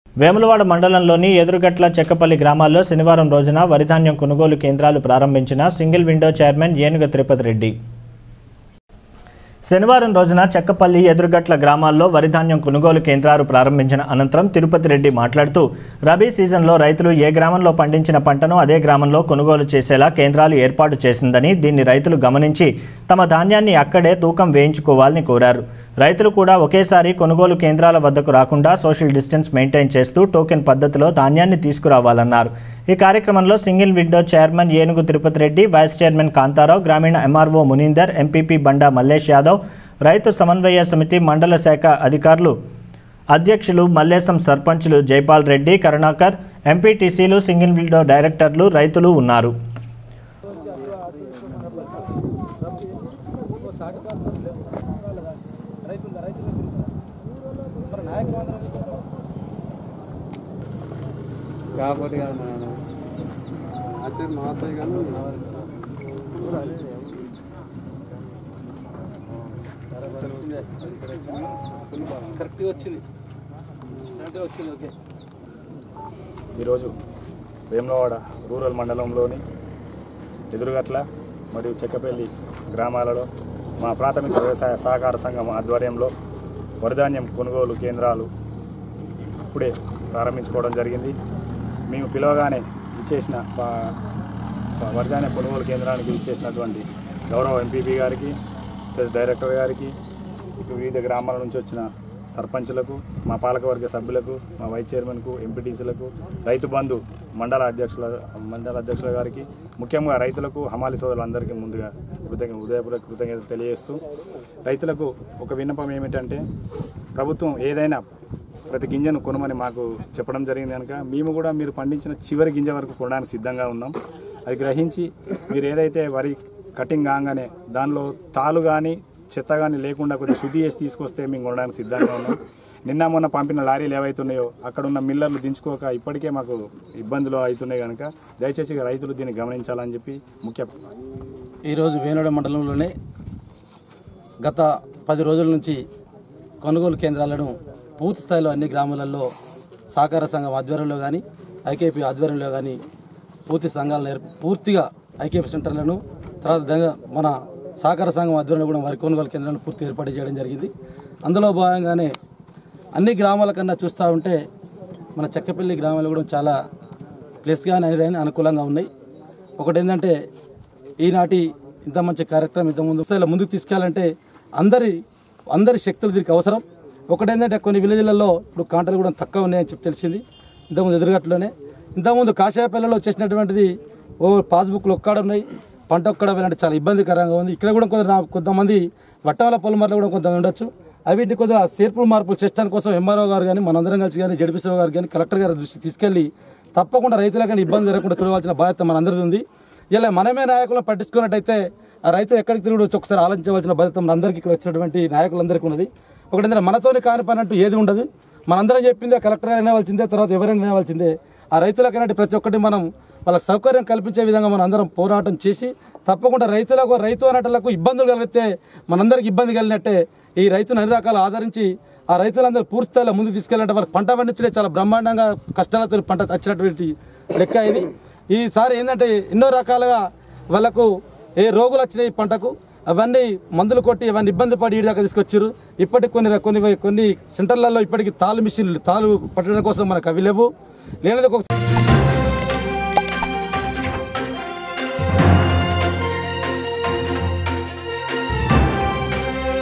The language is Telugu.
వేములవాడ మండలంలోని ఎదురుగట్ల చెక్కపల్లి గ్రామాల్లో శనివారం రోజున వరిధాన్యం కొనుగోలు కేంద్రాలు ప్రారంభించిన single window chairman Enuga Tirupati Reddy శనివారం రోజున చెక్కపల్లి ఎదురుగట్ల గ్రామాల్లో వరిధాన్యం కొనుగోలు కేంద్రాలు ప్రారంభించిన అనంతరం తిరుపతి రెడ్డి మాట్లాడుతూ రబీ సీజన్లో రైతులు ఏ గ్రామంలో పండించిన పంటను అదే గ్రామంలో కొనుగోలు చేసేలా కేంద్రాలు ఏర్పాటు చేసిందని దీన్ని రైతులు గమనించి తమ ధాన్యాన్ని అక్కడే తూకం వేయించుకోవాలని కోరారు రైతులు కూడా ఒకేసారి కొనుగోలు కేంద్రాల వద్దకు రాకుండా సోషల్ డిస్టెన్స్ మెయింటైన్ చేస్తూ టోకెన్ పద్ధతిలో ధాన్యాన్ని తీసుకురావాలన్నారు ఈ కార్యక్రమంలో single window chairman Enugu Tirupati Reddy vice chairman Kantharao గ్రామీణ ఎంఆర్ఓ మునీందర్ ఎంపీపీ బండా మల్లేష్ యాదవ్ రైతు సమన్వయ సమితి మండల శాఖ అధికారులు అధ్యక్షులు మల్లేశం సర్పంచులు జైపాల్ రెడ్డి కరుణాకర్ ఎంపీటీసీలు సింగిల్ విండో డైరెక్టర్లు రైతులు ఉన్నారు కాకపోతే కాదు మన అసలు మాత్రమే కానీ కరెక్ట్గా వచ్చింది కరెక్ట్గా వచ్చింది ఓకే ఈరోజు వేములవాడ రూరల్ మండలంలోని ఎదురుగట్ల మరియు చెక్కపల్లి గ్రామాలలో మా ప్రాథమిక వ్యవసాయ సహకార సంఘం ఆధ్వర్యంలో వరిధాన్యం కొనుగోలు కేంద్రాలు ఇప్పుడే ప్రారంభించుకోవడం జరిగింది మేము పిలవగానే ఇచ్చేసిన పా- పా- వరిధాన్య కొనుగోలు కేంద్రానికి ఇచ్చేసినటువంటి గౌరవ ఎంపీపీ గారికి సెస్ డైరెక్టర్ గారికి ఇటు వివిధ గ్రామాల నుంచి వచ్చిన సర్పంచులకు మా పాలకవర్గ సభ్యులకు మా వైస్ చైర్మన్కు ఎంపీటీసీలకు రైతు బంధు మండల అధ్యక్షుల మండల అధ్యక్షుల గారికి ముఖ్యంగా రైతులకు హమాలి సోదరులందరికీ ముందుగా కృతజ్ఞ ఉదయపూర్వక కృతజ్ఞతలు తెలియజేస్తూ రైతులకు ఒక విన్నపం ఏమిటంటే ప్రభుత్వం ఏదైనా ప్రతి గింజను కొనమని మాకు చెప్పడం జరిగింది కనుక మేము కూడా మీరు పండించిన చివరి గింజ వరకు కొనడానికి సిద్ధంగా ఉన్నాం అది గ్రహించి మీరు ఏదైతే వరి కటింగ్ కాగానే దానిలో తాలు కానీ చెత్త కానీ లేకుండా కొద్దిగా శుద్ధి చేసి తీసుకొస్తే మేము కొనడానికి సిద్ధంగా ఉన్నాం నిన్న మొన్న పంపిన లారీలు ఏవైతున్నాయో అక్కడ ఉన్న మిల్లర్లు దించుకోక ఇప్పటికే మాకు ఇబ్బందులు అవుతున్నాయి కనుక దయచేసి రైతులు దీన్ని గమనించాలని చెప్పి ముఖ్య ఈరోజు వేనుడ మండలంలోనే గత పది రోజుల నుంచి కొనుగోలు కేంద్రాలను పూర్తి స్థాయిలో అన్ని గ్రామాలలో సహకార సంఘం ఆధ్వర్యంలో కానీ ఐకేపీ ఆధ్వర్యంలో కానీ పూర్తి సంఘాలను ఏర్ప పూర్తిగా ఐకేపీ సెంటర్లను తర్వాత ద- మన సహకార సంఘం ఆధ్వర్యంలో కూడా వరి కొనుగోలు కేంద్రాలను పూర్తి ఏర్పాటు చేయడం జరిగింది అందులో భాగంగానే అన్ని గ్రామాల కన్నా చూస్తూ ఉంటే మన చెక్కపల్లి గ్రామాలు కూడా చాలా ప్లస్గా అని అనుకూలంగా ఉన్నాయి ఒకటి ఏంటంటే ఈనాటి ఇంత మంచి కార్యక్రమం ఇంత ముందు స్థాయిలో ముందుకు తీసుకెళ్లాలంటే అందరి అందరి శక్తులు దీనికి అవసరం ఒకటి ఏంటంటే కొన్ని విలేజ్లలో ఇప్పుడు కాంటలు కూడా తక్కువ ఉన్నాయని చెప్పి తెలిసింది ఇంతకుముందు ఎదురుగట్లోనే ఇంతకుముందు కాషాయపల్లిలో చేసినటువంటిది ఓ పాస్బుక్లు ఒక్కడ ఉన్నాయి పంట ఒక్కడ వెళ్ళాలంటే చాలా ఇబ్బందికరంగా ఉంది ఇక్కడ కూడా కొంత కొంతమంది వట్టవల పొలమర్లు కూడా కొంత ఉండొచ్చు అవిటిని కొద్దిగా చేర్పులు మార్పులు చేయడానికి కోసం ఎంఆర్ఓ గారు కానీ మనందరం కలిసి కానీ జడిపిసో గారు కానీ కలెక్టర్ గారి దృష్టికి తీసుకెళ్లి తప్పకుండా రైతులకు కానీ ఇబ్బంది జరగకుండా చూడవలసిన బాధ్యత మనందరిది ఉంది ఇలా మనమే నాయకులను పట్టించుకున్నట్టయితే ఆ రైతు ఎక్కడికి తిరుగుడు వచ్చి ఒకసారి ఆలోచించవలసిన బాధ్యత మనందరికీ ఇక్కడ వచ్చినటువంటి నాయకులందరికీ ఉన్నది ఒకటి ఏంటంటే మనతోని కాని పని అంటూ ఏది ఉండదు మనందరం చెప్పిందే కలెక్టర్ గారు వినవలసిందే తర్వాత ఎవరైనా వినవలసిందే ఆ రైతులకు అనేటి ప్రతి ఒక్కటి మనం వాళ్ళకి సౌకర్యం కల్పించే విధంగా మనం అందరం పోరాటం చేసి తప్పకుండా రైతులకు రైతు అనేటలకు ఇబ్బందులు కలిగితే మనందరికి ఇబ్బంది కలిగినట్టే ఈ రైతును అన్ని రకాలు ఆదరించి ఆ రైతులందరూ పూర్తి స్థాయిలో ముందు తీసుకెళ్ళాలంటే వాళ్ళకి పంట పండించడే చాలా బ్రహ్మాండంగా కష్టాలతో పంట వచ్చినటువంటి లెక్క ఇది ఈసారి ఏంటంటే ఎన్నో రకాలుగా వాళ్ళకు ఏ రోగులు వచ్చినాయి ఈ పంటకు అవన్నీ మందులు కొట్టి అవన్నీ ఇబ్బంది పడి ఈ దాకా తీసుకొచ్చారు ఇప్పటికి కొన్ని కొన్ని కొన్ని సెంటర్లలో ఇప్పటికి తాలు మిషన్లు తాలు పట్టడం కోసం మనకు అవి లేవు లేనిది ఒక